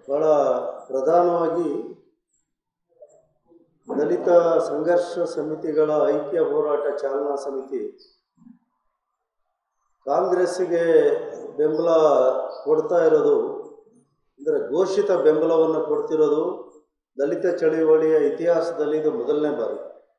ಬಹಳ ಪ್ರಧಾನವಾಗಿ ದಲಿತ ಸಂಘರ್ಷ ಸಮಿತಿಗಳ ಐಕ್ಯ ಹೋರಾಟ ಚಾಲನಾ ಸಮಿತಿ ಕಾಂಗ್ರೆಸ್ಸಿಗೆ ಬೆಂಬಲ ಕೊಡ್ತಾ ಇರೋದು ಅಂದರೆ ಘೋಷಿತ ಬೆಂಬಲವನ್ನು ಕೊಡ್ತಿರೋದು ದಲಿತ ಚಳವಳಿಯ ಇತಿಹಾಸದಲ್ಲಿ ಇದು ಮೊದಲನೇ ಬಾರಿ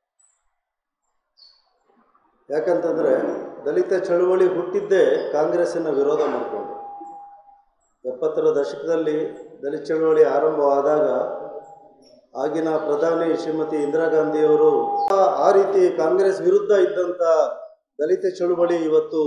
ಯಾಕಂತಂದರೆ ದಲಿತ ಚಳವಳಿ ಹುಟ್ಟಿದ್ದೇ ಕಾಂಗ್ರೆಸ್ಸಿನ ವಿರೋಧ ಮಾಡಿಕೊಂಡು ಎಪ್ಪತ್ತರ ದಶಕದಲ್ಲಿ ದಲಿತ ಚಳವಳಿ ಆರಂಭವಾದಾಗ ಆಗಿನ ಪ್ರಧಾನಿ ಶ್ರೀಮತಿ ಇಂದಿರಾ ಗಾಂಧಿಯವರು ಆ- ಆ ರೀತಿ ಕಾಂಗ್ರೆಸ್ ವಿರುದ್ಧ ಇದ್ದಂಥ ದಲಿತ ಚಳವಳಿ ಇವತ್ತು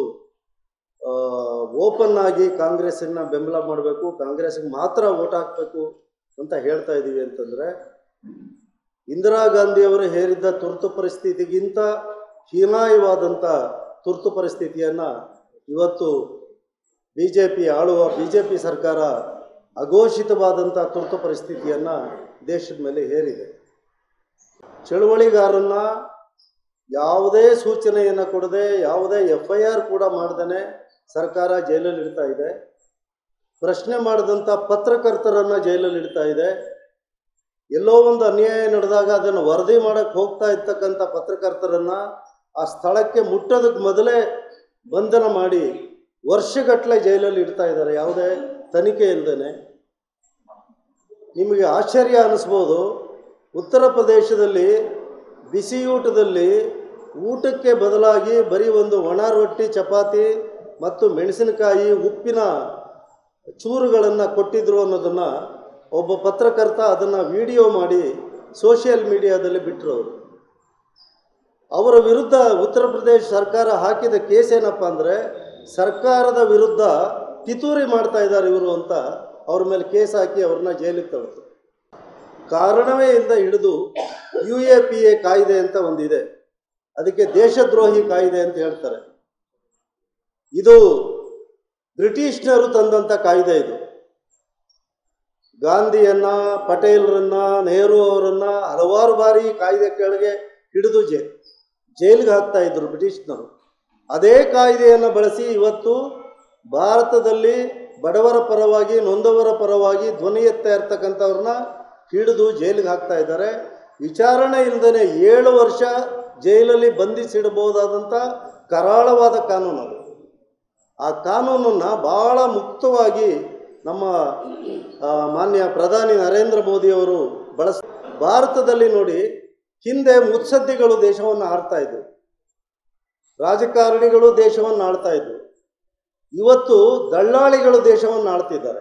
ಓಪನ್ ಆಗಿ ಕಾಂಗ್ರೆಸ್ಸನ್ನ ಬೆಂಬಲ ಮಾಡಬೇಕು ಕಾಂಗ್ರೆಸ್ಗೆ ಮಾತ್ರ ಓಟ್ ಹಾಕಬೇಕು ಅಂತ ಹೇಳ್ತಾ ಇದ್ದೀವಿ ಅಂತಂದರೆ ಇಂದಿರಾ ಗಾಂಧಿಯವರು ಹೇರಿದ್ದ ತುರ್ತು ಪರಿಸ್ಥಿತಿಗಿಂತ ಹೀನಾಯವಾದಂಥ ತುರ್ತು ಪರಿಸ್ಥಿತಿಯನ್ನು ಇವತ್ತು ಬಿ ಜೆ ಪಿ ಆಳುವ ಬಿ ಜೆ ಪಿ ಸರ್ಕಾರ ಅಘೋಷಿತವಾದಂಥ ತುರ್ತು ಪರಿಸ್ಥಿತಿಯನ್ನು ದೇಶದ ಮೇಲೆ ಹೇರಿದೆ ಚಳುವಳಿಗಾರನ್ನ ಯಾವುದೇ ಸೂಚನೆಯನ್ನು ಕೊಡದೆ ಯಾವುದೇ ಎಫ್ ಐ ಆರ್ ಕೂಡ ಮಾಡ್ದೇ ಸರ್ಕಾರ ಜೈಲಲ್ಲಿ ಇಡ್ತಾ ಇದೆ ಪ್ರಶ್ನೆ ಮಾಡಿದಂಥ ಪತ್ರಕರ್ತರನ್ನು ಜೈಲಲ್ಲಿ ಇಡ್ತಾ ಇದೆ ಎಲ್ಲೋ ಒಂದು ಅನ್ಯಾಯ ನಡೆದಾಗ ಅದನ್ನು ವರದಿ ಮಾಡಕ್ಕೆ ಹೋಗ್ತಾ ಇರ್ತಕ್ಕಂಥ ಪತ್ರಕರ್ತರನ್ನ ಆ ಸ್ಥಳಕ್ಕೆ ಮುಟ್ಟೋದಕ್ಕೆ ಮೊದಲೇ ಬಂಧನ ಮಾಡಿ ವರ್ಷಗಟ್ಟಲೆ ಜೈಲಲ್ಲಿ ಇಡ್ತಾ ಇದ್ದಾರೆ ಯಾವುದೇ ತನಿಖೆ ಇಲ್ಲದೇ ನಿಮಗೆ ಆಶ್ಚರ್ಯ ಅನ್ನಿಸ್ಬೋದು ಉತ್ತರ ಪ್ರದೇಶದಲ್ಲಿ ಬಿಸಿಯೂಟದಲ್ಲಿ ಊಟಕ್ಕೆ ಬದಲಾಗಿ ಬರೀ ಒಂದು ಒಣ ರೊಟ್ಟಿ ಚಪಾತಿ ಮತ್ತು ಮೆಣಸಿನಕಾಯಿ ಉಪ್ಪಿನ ಚೂರುಗಳನ್ನು ಕೊಟ್ಟಿದ್ರು ಅನ್ನೋದನ್ನು ಒಬ್ಬ ಪತ್ರಕರ್ತ ಅದನ್ನು ವಿಡಿಯೋ ಮಾಡಿ ಸೋಷಿಯಲ್ ಮೀಡಿಯಾದಲ್ಲಿ ಬಿಟ್ಟರು ಅವರು ಅವರ ವಿರುದ್ಧ ಉತ್ತರ ಪ್ರದೇಶ ಸರ್ಕಾರ ಹಾಕಿದ ಕೇಸ್ ಏನಪ್ಪ ಅಂದರೆ ಸರ್ಕಾರದ ವಿರುದ್ಧ ಪಿತೂರಿ ಮಾಡ್ತಾ ಇದ್ದಾರೆ ಇವರು ಅಂತ ಅವ್ರ ಮೇಲೆ ಕೇಸ್ ಹಾಕಿ ಅವ್ರನ್ನ ಜೈಲಿಗೆ ತಳ್ತು ಕಾರಣವೇ ಇಲ್ಲದ ಹಿಡಿದು ಯು ಎ ಪಿ ಎ ಕಾಯ್ದೆ ಅಂತ ಒಂದಿದೆ ಅದಕ್ಕೆ ದೇಶದ್ರೋಹಿ ಕಾಯ್ದೆ ಅಂತ ಹೇಳ್ತಾರೆ ಇದು ಬ್ರಿಟಿಷ್ನರು ತಂದಂಥ ಕಾಯ್ದೆ ಇದು ಗಾಂಧಿಯನ್ನ ಪಟೇಲ್ರನ್ನ ನೆಹರು ಅವರನ್ನ ಹಲವಾರು ಬಾರಿ ಈ ಕಾಯ್ದೆ ಕೆಳಗೆ ಹಿಡಿದು ಜೈ ಜೈಲಿಗೆ ಹಾಕ್ತಾ ಇದ್ರು ಬ್ರಿಟಿಷ್ನರು ಅದೇ ಕಾಯ್ದೆಯನ್ನು ಬಳಸಿ ಇವತ್ತು ಭಾರತದಲ್ಲಿ ಬಡವರ ಪರವಾಗಿ ನೊಂದವರ ಪರವಾಗಿ ಧ್ವನಿ ಎತ್ತಾ ಇರ್ತಕ್ಕಂಥವ್ರನ್ನ ಹಿಡಿದು ಜೈಲಿಗೆ ಹಾಕ್ತಾ ಇದ್ದಾರೆ ವಿಚಾರಣೆ ಇಲ್ಲದೇ ಏಳು ವರ್ಷ ಜೈಲಲ್ಲಿ ಬಂಧಿಸಿಡಬಹುದಾದಂಥ ಕರಾಳವಾದ ಕಾನೂನು ಅದು ಆ ಕಾನೂನನ್ನು ಭಾಳ ಮುಕ್ತವಾಗಿ ನಮ್ಮ ಆ, ಮಾನ್ಯ ಪ್ರಧಾನಿ ನರೇಂದ್ರ ಮೋದಿಯವರು ಬಳಸ ಭಾರತದಲ್ಲಿ ನೋಡಿ ಹಿಂದೆ ಮುತ್ಸದ್ದಿಗಳು ದೇಶವನ್ನು ಆಳ್ತಾ ಇದ್ರು ರಾಜಕಾರಣಿಗಳು ದೇಶವನ್ನು ಆಳ್ತಾ ಇದ್ರು ಇವತ್ತು ದಳ್ಳಾಳಿಗಳು ದೇಶವನ್ನು ಆಳ್ತಿದ್ದಾರೆ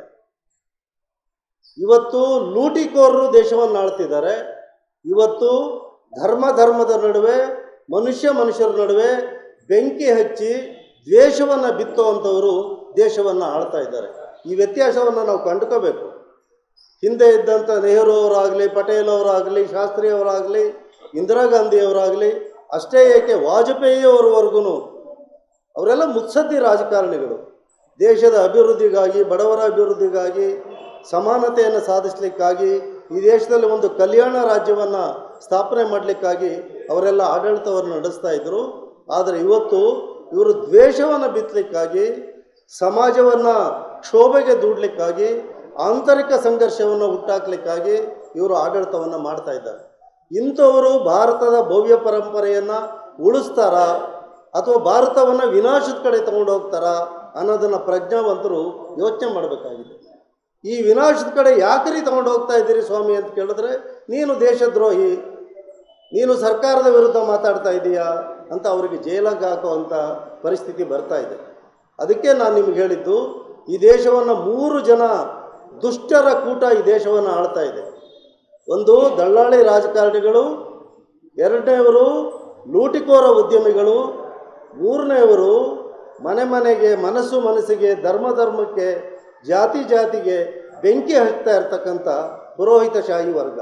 ಇವತ್ತು ಲೂಟಿಕೋರರು ದೇಶವನ್ನು ಆಳ್ತಿದ್ದಾರೆ ಇವತ್ತು ಧರ್ಮ ಧರ್ಮದ ನಡುವೆ ಮನುಷ್ಯ ಮನುಷ್ಯರ ನಡುವೆ ಬೆಂಕಿ ಹಚ್ಚಿ ದ್ವೇಷವನ್ನು ಬಿತ್ತುವಂಥವರು ದೇಶವನ್ನು ಆಳ್ತಾ ಇದ್ದಾರೆ ಈ ವ್ಯತ್ಯಾಸವನ್ನು ನಾವು ಕಂಡುಕೋಬೇಕು ಹಿಂದೆ ಇದ್ದಂಥ ನೆಹರು ಅವರಾಗಲಿ ಪಟೇಲ್ ಅವರಾಗಲಿ ಶಾಸ್ತ್ರಿ ಅವರಾಗಲಿ ಇಂದಿರಾ ಗಾಂಧಿ ಅವರಾಗಲಿ ಅಷ್ಟೇ ಏಕೆ ವಾಜಪೇಯಿ ಅವರವರೆಗೂ ಅವರೆಲ್ಲ ಮುತ್ಸದ್ದಿ ರಾಜಕಾರಣಿಗಳು ದೇಶದ ಅಭಿವೃದ್ಧಿಗಾಗಿ ಬಡವರ ಅಭಿವೃದ್ಧಿಗಾಗಿ ಸಮಾನತೆಯನ್ನು ಸಾಧಿಸಲಿಕ್ಕಾಗಿ ಈ ದೇಶದಲ್ಲಿ ಒಂದು ಕಲ್ಯಾಣ ರಾಜ್ಯವನ್ನು ಸ್ಥಾಪನೆ ಮಾಡಲಿಕ್ಕಾಗಿ ಅವರೆಲ್ಲ ಆಡಳಿತವನ್ನು ನಡೆಸ್ತಾ ಇದ್ದರು ಆದರೆ ಇವತ್ತು ಇವರು ದ್ವೇಷವನ್ನು ಬಿತ್ತಲಿಕ್ಕಾಗಿ ಸಮಾಜವನ್ನು ಕ್ಷೋಭೆಗೆ ದೂಡಲಿಕ್ಕಾಗಿ ಆಂತರಿಕ ಸಂಘರ್ಷವನ್ನು ಹುಟ್ಟಾಕ್ಲಿಕ್ಕಾಗಿ ಇವರು ಆಡಳಿತವನ್ನು ಮಾಡ್ತಾ ಇದ್ದಾರೆ ಇಂಥವರು ಭಾರತದ ಭವ್ಯ ಪರಂಪರೆಯನ್ನು ಉಳಿಸ್ತಾರಾ ಅಥವಾ ಭಾರತವನ್ನು ವಿನಾಶದ ಕಡೆ ತಗೊಂಡು ಹೋಗ್ತಾರಾ ಅನ್ನೋದನ್ನು ಪ್ರಜ್ಞಾವಂತರು ಯೋಚನೆ ಮಾಡಬೇಕಾಗಿದೆ ಈ ವಿನಾಶದ ಕಡೆ ಯಾಕ್ರಿ ತಗೊಂಡು ಹೋಗ್ತಾ ಇದ್ದೀರಿ ಸ್ವಾಮಿ ಅಂತ ಕೇಳಿದ್ರೆ ನೀನು ದೇಶದ್ರೋಹಿ ನೀನು ಸರ್ಕಾರದ ವಿರುದ್ಧ ಮಾತಾಡ್ತಾ ಇದ್ದೀಯಾ ಅಂತ ಅವರಿಗೆ ಜೈಲಾಗ ಹಾಕುವಂಥ ಪರಿಸ್ಥಿತಿ ಬರ್ತಾ ಇದೆ ಅದಕ್ಕೆ ನಾನು ನಿಮ್ಗೆ ಹೇಳಿದ್ದು ಈ ದೇಶವನ್ನು ಮೂರು ಜನ ದುಷ್ಟರ ಕೂಟ ಈ ದೇಶವನ್ನು ಆಳ್ತಾ ಇದೆ ಒಂದು ದಳ್ಳಾಳಿ ರಾಜಕಾರಣಿಗಳು ಎರಡನೇವರು ಲೂಟಿಕೋರ ಉದ್ಯಮಿಗಳು ಮೂರನೆಯವರು ಮನೆ ಮನೆಗೆ ಮನಸ್ಸು ಮನಸ್ಸಿಗೆ ಧರ್ಮ ಧರ್ಮಕ್ಕೆ ಜಾತಿ ಜಾತಿಗೆ ಬೆಂಕಿ ಹಚ್ತಾ ಇರ್ತಕ್ಕಂಥ ಪುರೋಹಿತಶಾಹಿ ವರ್ಗ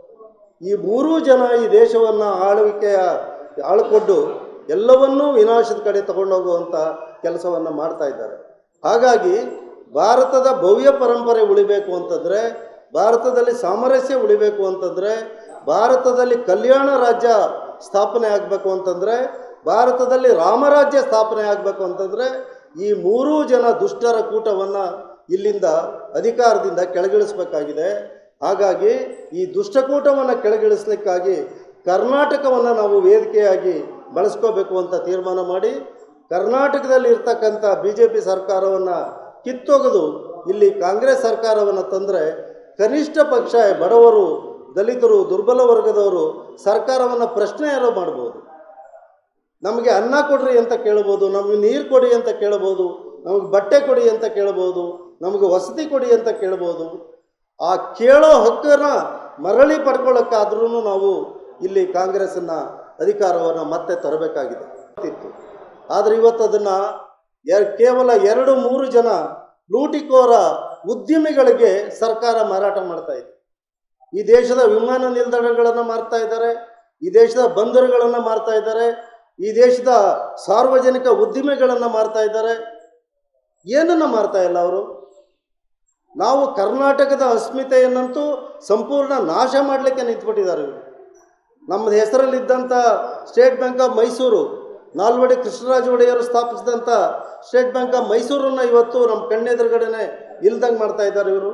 ಈ ಮೂರೂ ಜನ ಈ ದೇಶವನ್ನು ಆಳ್ವಿಕೆಯ ಆಳ್ಕೊಂಡು ಎಲ್ಲವನ್ನೂ ವಿನಾಶದ ಕಡೆ ತಗೊಂಡೋಗುವಂಥ ಕೆಲಸವನ್ನು ಮಾಡ್ತಾ ಇದ್ದಾರೆ ಹಾಗಾಗಿ ಭಾರತದ ಭವ್ಯ ಪರಂಪರೆ ಉಳಿಬೇಕು ಅಂತಂದರೆ ಭಾರತದಲ್ಲಿ ಸಾಮರಸ್ಯ ಉಳಿಬೇಕು ಅಂತಂದರೆ ಭಾರತದಲ್ಲಿ ಕಲ್ಯಾಣ ರಾಜ್ಯ ಸ್ಥಾಪನೆ ಆಗಬೇಕು ಅಂತಂದರೆ ಭಾರತದಲ್ಲಿ ರಾಮರಾಜ್ಯ ಸ್ಥಾಪನೆ ಆಗಬೇಕು ಅಂತಂದರೆ ಈ ಮೂರೂ ಜನ ದುಷ್ಟರ ಕೂಟವನ್ನು ಇಲ್ಲಿಂದ ಅಧಿಕಾರದಿಂದ ಕೆಳಗಿಳಿಸಬೇಕಾಗಿದೆ ಹಾಗಾಗಿ ಈ ದುಷ್ಟಕೂಟವನ್ನು ಕೆಳಗಿಳಿಸ್ಲಿಕ್ಕಾಗಿ ಕರ್ನಾಟಕವನ್ನು ನಾವು ವೇದಿಕೆಯಾಗಿ ಬಳಸ್ಕೋಬೇಕು ಅಂತ ತೀರ್ಮಾನ ಮಾಡಿ ಕರ್ನಾಟಕದಲ್ಲಿ ಇರ್ತಕ್ಕಂಥ ಬಿ ಜೆ ಪಿ ಸರ್ಕಾರವನ್ನು ಕಿತ್ತೊಗೆದು ಇಲ್ಲಿ ಕಾಂಗ್ರೆಸ್ ಸರ್ಕಾರವನ್ನು ತಂದರೆ ಕನಿಷ್ಠ ಪಕ್ಷ ಬಡವರು ದಲಿತರು ದುರ್ಬಲ ವರ್ಗದವರು ಸರ್ಕಾರವನ್ನು ಪ್ರಶ್ನೆ ಯಾರೋ ಮಾಡ್ಬೋದು ನಮಗೆ ಅನ್ನ ಕೊಡ್ರಿ ಅಂತ ಕೇಳ್ಬೋದು ನಮಗೆ ನೀರು ಕೊಡಿ ಅಂತ ಕೇಳ್ಬೋದು ನಮಗೆ ಬಟ್ಟೆ ಕೊಡಿ ಅಂತ ಕೇಳ್ಬೋದು ನಮಗೆ ವಸತಿ ಕೊಡಿ ಅಂತ ಕೇಳ್ಬೋದು ಆ ಕೇಳೋ ಹಕ್ಕನ್ನು ಮರಳಿ ಪಡ್ಕೊಳ್ಳೋಕ್ಕಾದ್ರೂ ನಾವು ಇಲ್ಲಿ ಕಾಂಗ್ರೆಸ್ಸನ್ನು ಅಧಿಕಾರವನ್ನು ಮತ್ತೆ ತರಬೇಕಾಗಿದೆ ಇತ್ತು ಆದರೆ ಇವತ್ತು ಅದನ್ನು ಕೇವಲ ಎರಡು ಮೂರು ಜನ ಲೂಟಿಕೋರ ಉದ್ಯಮಿಗಳಿಗೆ ಸರ್ಕಾರ ಮಾರಾಟ ಮಾಡ್ತಾ ಇದೆ ಈ ದೇಶದ ವಿಮಾನ ನಿಲ್ದಾಣಗಳನ್ನು ಮಾರ್ತಾ ಇದ್ದಾರೆ ಈ ದೇಶದ ಬಂದರುಗಳನ್ನು ಮಾರ್ತಾ ಇದ್ದಾರೆ ಈ ದೇಶದ ಸಾರ್ವಜನಿಕ ಉದ್ದಿಮೆಗಳನ್ನು ಮಾರ್ತಾ ಇದ್ದಾರೆ ಏನನ್ನು ಮಾರ್ತಾ ಇಲ್ಲ ಅವರು ನಾವು ಕರ್ನಾಟಕದ ಅಸ್ಮಿತೆಯನ್ನಂತೂ ಸಂಪೂರ್ಣ ನಾಶ ಮಾಡಲಿಕ್ಕೆ ನಿಂತ್ಬಿಟ್ಟಿದ್ದಾರೆ ಇವರು ನಮ್ಮ ಹೆಸರಲ್ಲಿದ್ದಂಥ State Bank of Mysuru Nalvadi Krishnaraja ಒಡೆಯರು ಸ್ಥಾಪಿಸಿದಂಥ ಸ್ಟೇಟ್ ಬ್ಯಾಂಕ್ ಆಫ್ ಮೈಸೂರನ್ನು ಇವತ್ತು ನಮ್ಮ ಕಣ್ಣೆದುರುಗಡೆನೆ ಇಲ್ದಂಗೆ ಮಾಡ್ತಾ ಇದ್ದಾರೆ ಇವರು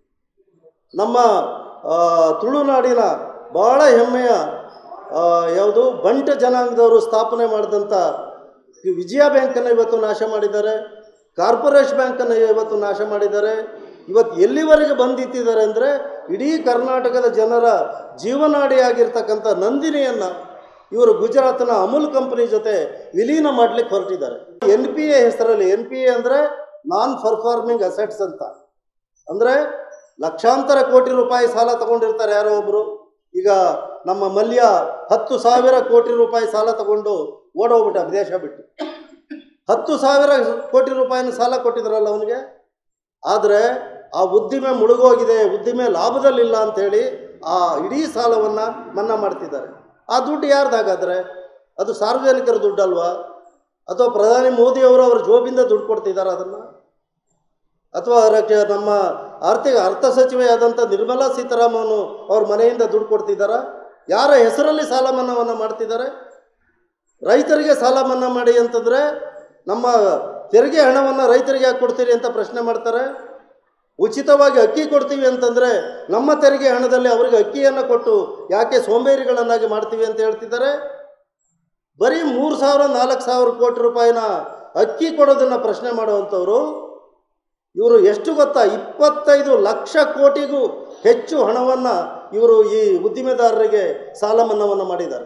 ನಮ್ಮ ಆ, ತುಳುನಾಡಿನ ಭಾಳ ಹೆಮ್ಮೆಯ ಆ, ಯಾವುದು ಬಂಟ ಜನಾಂಗದವರು ಸ್ಥಾಪನೆ ಮಾಡಿದಂಥ ಈ ವಿಜಯ ಬ್ಯಾಂಕನ್ನು ಇವತ್ತು ನಾಶ ಮಾಡಿದ್ದಾರೆ ಕಾರ್ಪೊರೇಷನ್ ಬ್ಯಾಂಕನ್ನು ಇವತ್ತು ನಾಶ ಮಾಡಿದ್ದಾರೆ ಇವತ್ತು ಎಲ್ಲಿವರೆಗೆ ಬಂದಿತ್ತಿದ್ದಾರೆ ಅಂದರೆ ಇಡೀ ಕರ್ನಾಟಕದ ಜನರ ಜೀವನಾಡಿಯಾಗಿರ್ತಕ್ಕಂಥ ನಂದಿನಿಯನ್ನು ಇವರು ಗುಜರಾತ್ನ ಅಮೂಲ್ ಕಂಪನಿ ಜೊತೆ ವಿಲೀನ ಮಾಡಲಿಕ್ಕೆ ಹೊರಟಿದ್ದಾರೆ ಎನ್ ಪಿ ಎ ಹೆಸರಲ್ಲಿ ಎನ್ ಪಿ ಎ ಅಂದರೆ ನಾನ್ ಪರ್ಫಾರ್ಮಿಂಗ್ ಅಸೆಟ್ಸ್ ಅಂತ ಅಂದರೆ ಲಕ್ಷಾಂತರ ಕೋಟಿ ರೂಪಾಯಿ ಸಾಲ ತಗೊಂಡಿರ್ತಾರೆ ಯಾರೋ ಒಬ್ಬರು ಈಗ ನಮ್ಮ ಮಲ್ಯ ಹತ್ತು ಸಾವಿರ ಕೋಟಿ ರೂಪಾಯಿ ಸಾಲ ತಗೊಂಡು ಓಡೋಗ್ಬಿಟ್ಟ ವಿದೇಶ ಬಿಟ್ಟು ಹತ್ತು ಸಾವಿರ ಕೋಟಿ ರೂಪಾಯಿನ ಸಾಲ ಕೊಟ್ಟಿದ್ರಲ್ಲ ಅವನಿಗೆ ಆದರೆ ಆ ಉದ್ದಿಮೆ ಮುಳುಗೋಗಿದೆ ಉದ್ದಿಮೆ ಲಾಭದಲ್ಲಿಲ್ಲ ಅಂಥೇಳಿ ಆ ಇಡೀ ಸಾಲವನ್ನು ಮನ್ನಾ ಮಾಡ್ತಿದ್ದಾರೆ ಆ ದುಡ್ಡು ಯಾರ್ದಾಗಾದ್ರೆ ಅದು ಸಾರ್ವಜನಿಕರ ದುಡ್ಡಲ್ವಾ ಅಥವಾ ಪ್ರಧಾನಿ ಮೋದಿಯವರು ಅವರ ಜೋಬಿಂದ ದುಡ್ಡು ಕೊಡ್ತಿದ್ದಾರೆ ಅದನ್ನು ಅಥವಾ ಅದಕ್ಕೆ ನಮ್ಮ ಆರ್ಥಿಕ ಅರ್ಥ ಸಚಿವೆಯಾದಂಥ ನಿರ್ಮಲಾ ಸೀತಾರಾಮನ್ ಅವ್ರ ಮನೆಯಿಂದ ದುಡ್ಡು ಕೊಡ್ತಿದ್ದಾರಾ ಯಾರ ಹೆಸರಲ್ಲಿ ಸಾಲ ಮನ್ನಾವನ್ನು ಮಾಡ್ತಿದ್ದಾರೆ ರೈತರಿಗೆ ಸಾಲ ಮನ್ನಾ ಮಾಡಿ ಅಂತಂದರೆ ನಮ್ಮ ತೆರಿಗೆ ಹಣವನ್ನು ರೈತರಿಗೆ ಯಾಕೆ ಕೊಡ್ತೀರಿ ಅಂತ ಪ್ರಶ್ನೆ ಮಾಡ್ತಾರೆ ಉಚಿತವಾಗಿ ಅಕ್ಕಿ ಕೊಡ್ತೀವಿ ಅಂತಂದರೆ ನಮ್ಮ ತೆರಿಗೆ ಹಣದಲ್ಲಿ ಅವರಿಗೆ ಅಕ್ಕಿಯನ್ನು ಕೊಟ್ಟು ಯಾಕೆ ಸೋಂಬೇರಿಗಳನ್ನಾಗಿ ಮಾಡ್ತೀವಿ ಅಂತ ಹೇಳ್ತಿದ್ದಾರೆ ಬರೀ ಮೂರು ಸಾವಿರ ನಾಲ್ಕು ಸಾವಿರ ಕೋಟಿ ರೂಪಾಯಿನ ಅಕ್ಕಿ ಕೊಡೋದನ್ನು ಪ್ರಶ್ನೆ ಮಾಡುವಂಥವ್ರು ಇವರು ಎಷ್ಟು ಗೊತ್ತಾ ಇಪ್ಪತ್ತೈದು ಲಕ್ಷ ಕೋಟಿಗೂ ಹೆಚ್ಚು ಹಣವನ್ನು ಇವರು ಈ ಉದ್ದಿಮೆದಾರರಿಗೆ ಸಾಲ ಮನ್ನಾವನ್ನು ಮಾಡಿದ್ದಾರೆ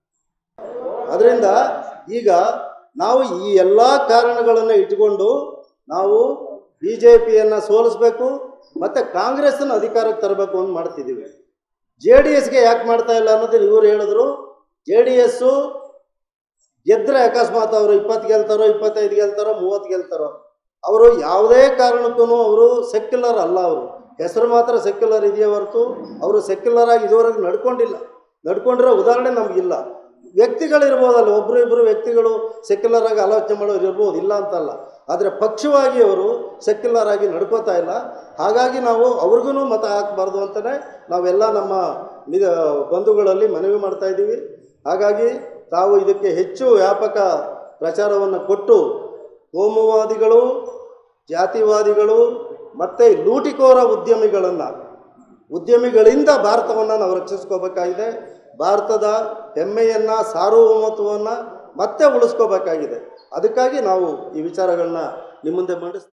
ಅದರಿಂದ ಈಗ ನಾವು ಈ ಎಲ್ಲ ಕಾರಣಗಳನ್ನು ಇಟ್ಕೊಂಡು ನಾವು ಬಿ ಜೆ ಪಿಯನ್ನು ಸೋಲಿಸ್ಬೇಕು ಮತ್ತು ಕಾಂಗ್ರೆಸ್ಸನ್ನು ಅಧಿಕಾರಕ್ಕೆ ತರಬೇಕು ಅಂತ ಮಾಡ್ತಿದ್ದೀವಿ ಜೆ ಡಿ ಎಸ್ಗೆ ಯಾಕೆ ಮಾಡ್ತಾ ಇಲ್ಲ ಅನ್ನೋದನ್ನು ಇವರು ಹೇಳಿದ್ರು ಜೆ ಡಿ ಎಸ್ಸು ಗೆದ್ದರೆ ಅಕಸ್ಮಾತ್ ಅವರು ಇಪ್ಪತ್ತು ಗೆಲ್ತಾರೋ ಇಪ್ಪತ್ತೈದು ಗೆಲ್ತಾರೋ ಮೂವತ್ತು ಗೆಲ್ತಾರೋ ಅವರು ಯಾವುದೇ ಕಾರಣಕ್ಕೂ ಅವರು ಸೆಕ್ಯುಲರ್ ಅಲ್ಲ ಅವರು ಹೆಸರು ಮಾತ್ರ ಸೆಕ್ಯುಲರ್ ಇದೆಯೇ ಹೊರತು ಅವರು ಸೆಕ್ಯುಲರ್ ಆಗಿ ಇದುವರೆಗೆ ನಡ್ಕೊಂಡಿಲ್ಲ ನಡ್ಕೊಂಡಿರೋ ಉದಾಹರಣೆ ನಮಗಿಲ್ಲ ವ್ಯಕ್ತಿಗಳಿರ್ಬೋದಲ್ಲ ಒಬ್ಬರು ಇಬ್ಬರು ವ್ಯಕ್ತಿಗಳು ಸೆಕ್ಯುಲರ್ ಆಗಿ ಆಲೋಚನೆ ಮಾಡೋರು ಇರ್ಬೋದು ಇಲ್ಲ ಅಂತಲ್ಲ ಆದರೆ ಪಕ್ಷವಾಗಿ ಅವರು ಸೆಕ್ಯುಲರ್ ಆಗಿ ನಡ್ಕೋತಾ ಇಲ್ಲ ಹಾಗಾಗಿ ನಾವು ಅವ್ರಿಗೂ ಮತ ಹಾಕಬಾರ್ದು ಅಂತಲೇ ನಾವೆಲ್ಲ ನಮ್ಮ ನಿದ ಬಂಧುಗಳಲ್ಲಿ ಮನವಿ ಮಾಡ್ತಾ ಇದ್ದೀವಿ ಹಾಗಾಗಿ ತಾವು ಇದಕ್ಕೆ ಹೆಚ್ಚು ವ್ಯಾಪಕ ಪ್ರಚಾರವನ್ನು ಕೊಟ್ಟು ಕೋಮುವಾದಿಗಳು ಜಾತಿವಾದಿಗಳು ಮತ್ತು ಲೂಟಿಕೋರ ಉದ್ಯಮಿಗಳನ್ನು ಉದ್ಯಮಿಗಳಿಂದ ಭಾರತವನ್ನು ನಾವು ರಕ್ಷಿಸ್ಕೋಬೇಕಾಗಿದೆ ಭಾರತದ ಹೆಮ್ಮೆಯನ್ನು ಸಾರ್ವಭೌಮತ್ವವನ್ನು ಮತ್ತೆ ಉಳಿಸ್ಕೋಬೇಕಾಗಿದೆ ಅದಕ್ಕಾಗಿ ನಾವು ಈ ವಿಚಾರಗಳನ್ನ ನಿಮ್ಮ ಮುಂದೆ ಮಂಡಿಸ್